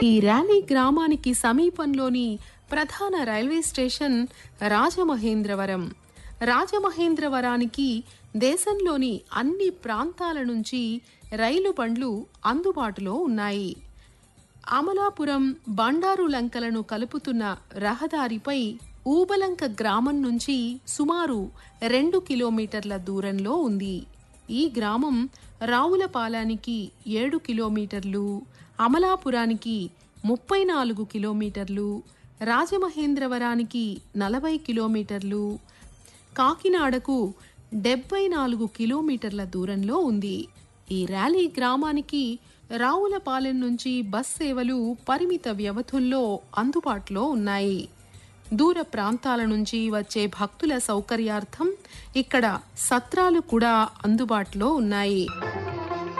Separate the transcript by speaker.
Speaker 1: ఈ ర్యాలీ గ్రామానికి సమీపంలోని ప్రధాన రైల్వే స్టేషన్ రాజమహేంద్రవరం రాజమహేంద్రవరానికి దేశంలోని అన్ని ప్రాంతాల నుంచి రైలు బండ్లు అందుబాటులో ఉన్నాయి అమలాపురం బండారు లంకలను కలుపుతున్న రహదారిపై ఊబలంక గ్రామం నుంచి సుమారు రెండు కిలోమీటర్ల దూరంలో ఉంది ఈ గ్రామం రావులపాలానికి ఏడు కిలోమీటర్లు అమలాపురానికి ముప్పై నాలుగు కిలోమీటర్లు రాజమహేంద్రవరానికి నలభై కిలోమీటర్లు కాకినాడకు డెబ్బై నాలుగు కిలోమీటర్ల దూరంలో ఉంది ఈ ర్యాలీ గ్రామానికి రావులపాలెం నుంచి బస్ సేవలు పరిమిత వ్యవధుల్లో అందుబాటులో ఉన్నాయి దూర ప్రాంతాల నుంచి వచ్చే భక్తుల సౌకర్యార్థం ఇక్కడ సత్రాలు కూడా అందుబాటులో ఉన్నాయి